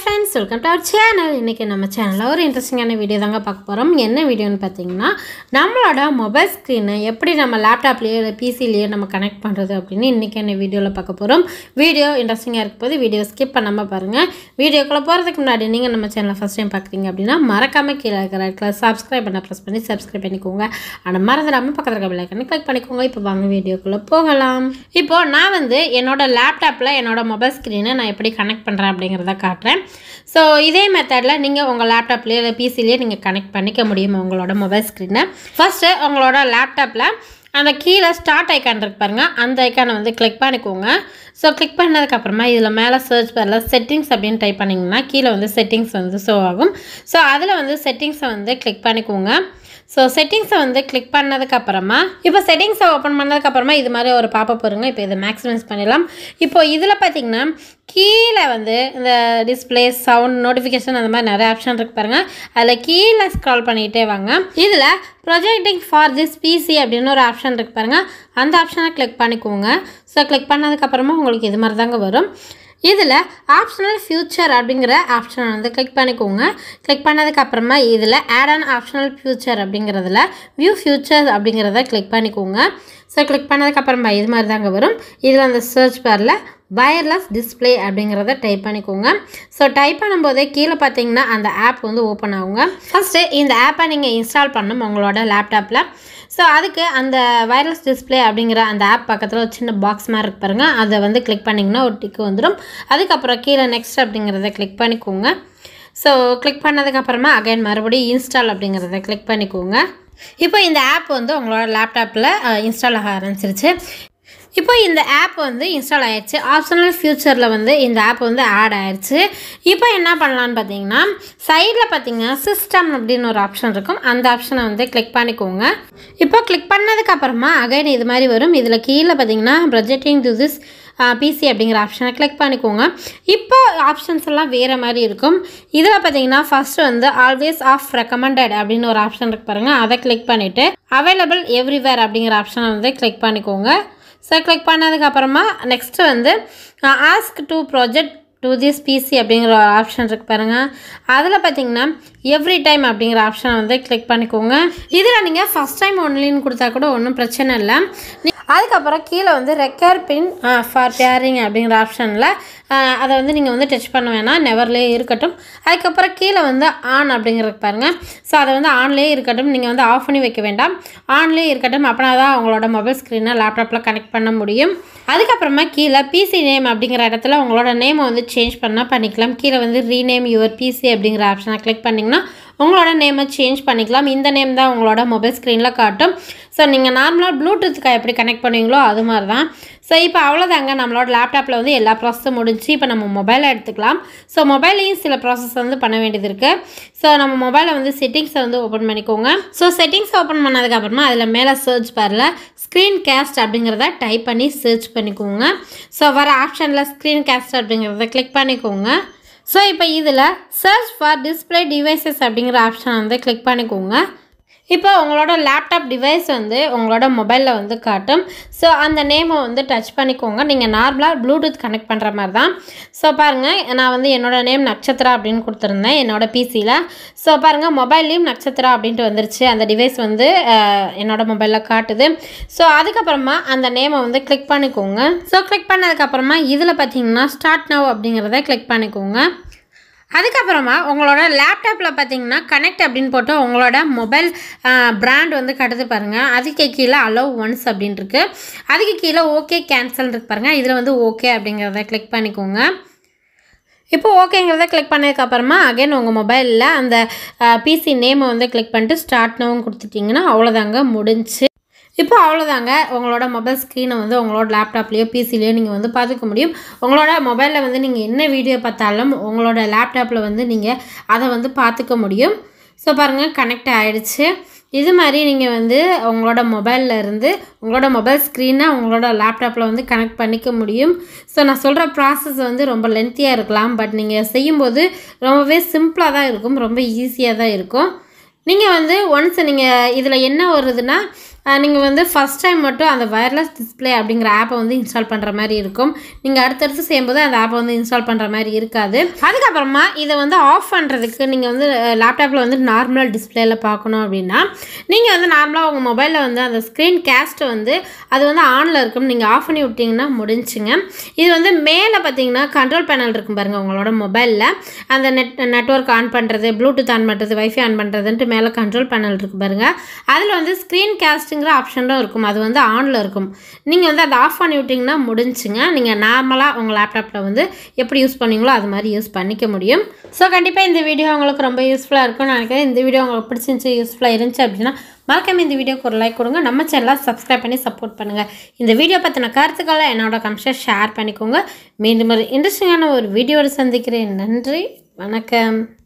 friends welcome to our channel இன்றைக்கி நம்ம சேனலில் ஒரு இன்ட்ரெஸ்டிங்கான வீடியோ தாங்க பார்க்க போகிறோம் என்ன வீடியோன்னு பார்த்தீங்கன்னா நம்மளோட மொபைல் ஸ்க்ரீனை எப்படி நம்ம லேப்டாப்லேயோ இல்லை பிசிலேயோ நம்ம கனெக்ட் பண்ணுறது அப்படின்னு இன்றைக்கி என்ன வீடியோவில் பார்க்க போகிறோம் வீடியோ இன்ட்ரெஸ்டிங்காக இருக்க போது வீடியோ ஸ்கிப் பண்ணாமல் பாருங்கள் வீடியோக்குள்ளே போகிறதுக்கு முன்னாடி நீங்கள் நம்ம சேனலை ஃபஸ்ட் டைம் பார்க்குறீங்க அப்படின்னா மறக்காமல் கீழே இருக்கிற இடத்துல சப்ஸ்கிரைப் பண்ண ப்ரெஸ் பண்ணி சப்ஸ்கிரைப் பண்ணிக்கோங்க ஆனால் மறந்துடாமல் பக்கத்தில் இருக்க பெல்லைக்கனை கிளிக் பண்ணிக்கோங்க இப்போ வாங்க வீடியோக்குள்ளே போகலாம் இப்போது நான் வந்து என்னோட லேப்டாப்பில் என்னோட மொபைல் ஸ்க்ரீனை நான் எப்படி கனெக்ட் பண்ணுறேன் அப்படிங்கிறத காட்டுறேன் ஸோ இதே மெத்தடில் நீங்கள் உங்கள் லேப்டாப்லேயே இல்லை பிசிலேயே நீங்கள் கனெக்ட் பண்ணிக்க முடியும் உங்களோட மொபைல் ஸ்க்ரீனை ஃபஸ்ட்டு உங்களோட லேப்டாப்பில் அந்த கீழே ஸ்டார்ட் ஐக்கான் இருக்கு பாருங்க அந்த ஐக்கானை வந்து கிளிக் பண்ணிக்கோங்க ஸோ கிளிக் பண்ணதுக்கப்புறமா இதில் மேலே சர்ச் பாரில் செட்டிங்ஸ் அப்படின்னு டைப் பண்ணிங்கன்னா கீழே வந்து செட்டிங்ஸ் வந்து ஷோ ஆகும் ஸோ அதில் வந்து செட்டிங்ஸை வந்து கிளிக் பண்ணிக்கோங்க ஸோ செட்டிங்ஸை வந்து கிளிக் பண்ணதுக்கப்புறமா இப்போ செட்டிங்ஸை ஓப்பன் பண்ணதுக்கப்புறமா இது மாதிரி ஒரு பாப்பப் வருங்க இப்போ இதை மேக்ஸிமைஸ் பண்ணிடலாம் இப்போ இதில் பார்த்தீங்கன்னா கீழே வந்து இந்த டிஸ்பிளே சவுண்ட் நோட்டிஃபிகேஷன் அந்த மாதிரி நிறைய ஆப்ஷன் இருக்கு பாருங்க அதில் கீழே ஸ்க்ரால் பண்ணிகிட்டே வாங்க இதில் ப்ரொஜெக்டிங் ஃபார் திஸ் பிசி அப்படின்னு ஒரு ஆப்ஷன் இருக்கு பாருங்க அந்த ஆப்ஷனை கிளிக் பண்ணிக்கோங்க ஸோ கிளிக் பண்ணதுக்கப்புறமா உங்களுக்கு இது மாதிரி தாங்க வரும் இதில் ஆப்ஷனல் ஃபியூச்சர் அப்படிங்கிற ஆப்ஷனை வந்து கிளிக் பண்ணிக்கோங்க கிளிக் பண்ணதுக்கப்புறமா இதில் ஆட் ஆன் ஆப்ஷனல் ஃபியூச்சர் அப்படிங்கிறதுல வியூ ஃபியூச்சர் அப்படிங்கிறத கிளிக் பண்ணிக்கோங்க ஸோ கிளிக் பண்ணதுக்கப்புறமா இது மாதிரி தாங்க வரும் இதில் அந்த சர்ச் பாரில் வயர்லெஸ் டிஸ்பிளே அப்படிங்கிறத டைப் பண்ணிக்கோங்க ஸோ டைப் பண்ணும்போதே கீழே பார்த்தீங்கன்னா அந்த ஆப் வந்து ஓப்பன் ஆகுங்க ஃபஸ்ட்டு இந்த ஆப்பை நீங்கள் இன்ஸ்டால் பண்ணணும் உங்களோட லேப்டாப்பில் ஸோ அதுக்கு அந்த வயர்லெஸ் டிஸ்பிளே அப்படிங்கிற அந்த ஆப் பக்கத்தில் ஒரு சின்ன பாக்ஸ் மாதிரி இருக்கு பாருங்க அதை வந்து கிளிக் பண்ணிங்கன்னா ஒரு டிக்கு வந்துடும் அதுக்கப்புறம் கீழே நெக்ஸ்ட் அப்படிங்கிறத கிளிக் பண்ணிக்கோங்க ஸோ கிளிக் பண்ணதுக்கப்புறமா அகைன் மறுபடியும் இன்ஸ்டால் அப்படிங்கிறத கிளிக் பண்ணிக்கோங்க இப்போ இந்த ஆப் வந்து உங்களோட லேப்டாப்பில் இன்ஸ்டால் ஆக ஆரம்பிச்சிருச்சு இப்போ இந்த ஆப் வந்து இன்ஸ்டால் ஆயிடுச்சு ஆப்ஷனல் ஃபியூச்சரில் வந்து இந்த ஆப் வந்து ஆட் ஆயிடுச்சு இப்போ என்ன பண்ணலான்னு பார்த்தீங்கன்னா சைடில் பார்த்தீங்கன்னா சிஸ்டம் அப்படின்னு ஒரு ஆப்ஷன் இருக்கும் அந்த ஆப்ஷனை வந்து கிளிக் பண்ணிக்கோங்க இப்போ கிளிக் பண்ணதுக்கப்புறமா அகைன் இது மாதிரி வரும் இதில் கீழே பார்த்தீங்கன்னா ப்ரொஜெக்டிங் டு திஸ் பிசி அப்படிங்கிற ஆப்ஷனை கிளிக் பண்ணிக்கோங்க இப்போ ஆப்ஷன்ஸ் எல்லாம் வேறு மாதிரி இருக்கும் இதில் பார்த்தீங்கன்னா ஃபஸ்ட்டு வந்து ஆல்வேஸ் ஆஃப் ரெக்கமெண்டட் அப்படின்னு ஒரு ஆப்ஷன் இருக்கு பாருங்கள் அதை கிளிக் பண்ணிவிட்டு அவைலபிள் எவ்ரிவேர் அப்படிங்கிற ஆப்ஷனை வந்து கிளிக் பண்ணிக்கோங்க ஸோ கிளிக் பண்ணதுக்கப்புறமா நெக்ஸ்ட்டு வந்து ask to project to this PC அப்படிங்கிற ஒரு ஆப்ஷன் இருக்கு பாருங்கள் அதில் பார்த்தீங்கன்னா எவ்ரி டைம் அப்படிங்கிற ஆப்ஷனை வந்து கிளிக் பண்ணிக்கோங்க இதில் நீங்கள் ஃபஸ்ட் டைம் ஒன்லின்னு கொடுத்தா கூட ஒன்றும் பிரச்சனை இல்லை அதுக்கப்புறம் கீழே வந்து ரெக்கர் பின் ஃபார் பேரிங் அப்படிங்கிற ஆப்ஷனில் அதை வந்து நீங்கள் வந்து டச் பண்ண வேணாம் நெவர்லேயே இருக்கட்டும் அதுக்கப்புறம் கீழே வந்து ஆன் அப்படிங்கிறது பாருங்கள் ஸோ அதை வந்து ஆன்லேயே இருக்கட்டும் நீங்கள் வந்து ஆஃப் பண்ணி வைக்க வேண்டாம் ஆன்லேயே இருக்கட்டும் அப்படின்னா தான் உங்களோட மொபைல் ஸ்க்ரீனை லேப்டாப்பில் கனெக்ட் பண்ண முடியும் அதுக்கப்புறமா கீழே பிசி நேம் அப்படிங்கிற இடத்துல உங்களோட நேமை வந்து சேஞ்ச் பண்ணால் பண்ணிக்கலாம் கீழே வந்து ரீநேம் யுவர் பிசி அப்படிங்கிற ஆப்ஷனை கிளிக் பண்ணிங்கன்னா உங்களோட நேமை சேஞ்ச் பண்ணிக்கலாம் இந்த நேம் தான் உங்களோட மொபைல் ஸ்க்ரீனில் காட்டும் ஸோ நீங்கள் நார்மலாக ப்ளூடூத்துக்கு எப்படி கனெக்ட் பண்ணுவீங்களோ அது மாதிரி தான் ஸோ இப்போ அவ்வளோதாங்க நம்மளோட லேப்டாப்பில் வந்து எல்லா ப்ராசஸும் முடிஞ்சு இப்போ நம்ம மொபைலை எடுத்துக்கலாம் ஸோ மொபைலையும் சில ப்ராசஸ் வந்து பண்ண வேண்டியது இருக்குது ஸோ நம்ம மொபைலை வந்து செட்டிங்ஸை வந்து ஓப்பன் பண்ணிக்கோங்க ஸோ செட்டிங்ஸ் ஓப்பன் பண்ணதுக்கப்புறமா அதில் மேலே சர்ச் பாரில் ஸ்க்ரீன் கேஸ்ட் அப்படிங்கிறத டைப் பண்ணி சர்ச் பண்ணிக்கோங்க ஸோ வர ஆப்ஷனில் ஸ்க்ரீன் கேஸ்ட் அப்படிங்கிறத கிளிக் பண்ணிக்கோங்க ஸோ இப்போ இதில் சர்ச் ஃபார் டிஸ்பிளே டிவைசஸ் அப்படிங்கிற ஆப்ஷனை வந்து கிளிக் பண்ணிக்கோங்க இப்போ உங்களோட லேப்டாப் டிவைஸ் வந்து உங்களோட மொபைலில் வந்து காட்டும் ஸோ அந்த நேமை வந்து டச் பண்ணிக்கோங்க நீங்கள் நார்மலாக ப்ளூடூத் கனெக்ட் பண்ணுற மாதிரி தான் ஸோ பாருங்கள் நான் வந்து என்னோடய நேம் நட்சத்திரா அப்படின்னு கொடுத்துருந்தேன் என்னோட பிசியில் ஸோ பாருங்கள் மொபைல்லையும் நட்சத்திரா அப்படின்ட்டு வந்துருச்சு அந்த டிவைஸ் வந்து என்னோட மொபைலில் காட்டுது ஸோ அதுக்கப்புறமா அந்த நேமை வந்து கிளிக் பண்ணிக்கோங்க ஸோ கிளிக் பண்ணதுக்கப்புறமா இதில் பார்த்தீங்கன்னா ஸ்டார்ட் நவ் அப்படிங்கிறத கிளிக் பண்ணிக்கோங்க அதுக்கப்புறமா உங்களோட லேப்டாப்பில் பார்த்தீங்கன்னா கனெக்ட் அப்படின்னு போட்டு உங்களோட மொபைல் பிராண்ட் வந்து கடுத்து பாருங்கள் அதுக்கு கீழே அலோவ் ஒன்ஸ் அப்படின்னு இருக்கு அதுக்கு கீழே ஓகே கேன்சல் இருக்கு பாருங்கள் இதில் வந்து ஓகே அப்படிங்கிறத கிளிக் பண்ணிக்கோங்க இப்போ ஓகேங்கிறத கிளிக் பண்ணதுக்கப்புறமா அகைன் உங்கள் மொபைலில் அந்த பிசி நேமை வந்து கிளிக் பண்ணிட்டு ஸ்டார்ட் நவும் கொடுத்துட்டிங்கன்னா அவ்வளோதாங்க முடிஞ்சு இப்போ அவ்வளோதாங்க உங்களோட மொபைல் ஸ்க்ரீனை வந்து உங்களோட லேப்டாப்லேயோ பிசிலேயோ நீங்கள் வந்து பார்த்துக்க முடியும் உங்களோட மொபைலில் வந்து நீங்கள் என்ன வீடியோ பார்த்தாலும் உங்களோட லேப்டாப்பில் வந்து நீங்கள் அதை வந்து பார்த்துக்க முடியும் ஸோ பாருங்கள் கனெக்ட் ஆகிடுச்சு இது மாதிரி நீங்கள் வந்து உங்களோட மொபைலில் இருந்து உங்களோட மொபைல் ஸ்க்ரீனை உங்களோட லேப்டாப்பில் வந்து கனெக்ட் பண்ணிக்க முடியும் ஸோ நான் சொல்கிற ப்ராசஸ் வந்து ரொம்ப லென்த்தியாக இருக்கலாம் பட் நீங்கள் செய்யும்போது ரொம்பவே சிம்பிளாக தான் இருக்கும் ரொம்ப ஈஸியாக தான் இருக்கும் நீங்கள் வந்து ஒன்ஸ் நீங்கள் இதில் என்ன வருதுன்னா நீங்கள் வந்து ஃபஸ்ட் டைம் மட்டும் அந்த வயர்லெஸ் டிஸ்ப்ளே அப்படிங்கிற ஆப்பை வந்து இன்ஸ்டால் பண்ணுற மாதிரி இருக்கும் நீங்கள் அடுத்தடுத்து செய்யும்போது அந்த ஆப்பை வந்து இன்ஸ்டால் பண்ணுற மாதிரி இருக்காது அதுக்கப்புறமா இதை வந்து ஆஃப் பண்ணுறதுக்கு நீங்கள் வந்து லேப்டாப்பில் வந்து நார்மல் டிஸ்பிளேல பார்க்கணும் அப்படின்னா நீங்கள் வந்து நார்மலாக உங்கள் மொபைலில் வந்து அந்த ஸ்க்ரீன் கேஸ்ட்டை வந்து அது வந்து ஆனில் இருக்கும் நீங்கள் ஆஃப் பண்ணி விட்டிங்கன்னா முடிஞ்சுங்க இது வந்து மேலே பார்த்தீங்கன்னா கண்ட்ரோல் பேனல் இருக்கும் பாருங்கள் உங்களோட மொபைலில் அந்த நெட் நெட்ஒர்க் ஆன் பண்ணுறது ப்ளூடூத் ஆன் பண்ணுறது வைஃபை ஆன் பண்ணுறதுன்ட்டு மேலே கண்ட்ரோல் பேனல் இருக்கு பாருங்கள் அதில் வந்து ஸ்க்ரீன் கேஸ்ட்டுங்கிற ஆப்ஷனும் இருக்கும் அது வந்து ஆனில் இருக்கும் நீங்கள் வந்து அதை ஆஃப் பண்ணி விட்டிங்கன்னா முடிஞ்சுங்க நீங்கள் நார்மலாக உங்கள் லேப்டாப்பில் வந்து எப்படி யூஸ் பண்ணீங்களோ அது மாதிரி யூஸ் பண்ணிக்க முடியும் ஸோ கண்டிப்பாக இந்த வீடியோ உங்களுக்கு ரொம்ப யூஸ்ஃபுல்லாக இருக்கும்னு நினைக்கிறேன் இந்த வீடியோ உங்களுக்கு பிடிச்சிருந்துச்சு யூஸ்ஃபுல்லாக இருந்துச்சு அப்படின்னா மறக்காம இந்த வீடியோக்கு ஒரு லைக் கொடுங்க நம்ம சேனலை சப்ஸ்கிரைப் பண்ணி சப்போர்ட் பண்ணுங்கள் இந்த வீடியோ பற்றின கருத்துக்களை என்னோட கம்ஷன் ஷேர் பண்ணிக்கோங்க மீண்டும் ஒரு இன்ட்ரெஸ்டிங்கான ஒரு வீடியோவில் சந்திக்கிறேன் நன்றி வணக்கம்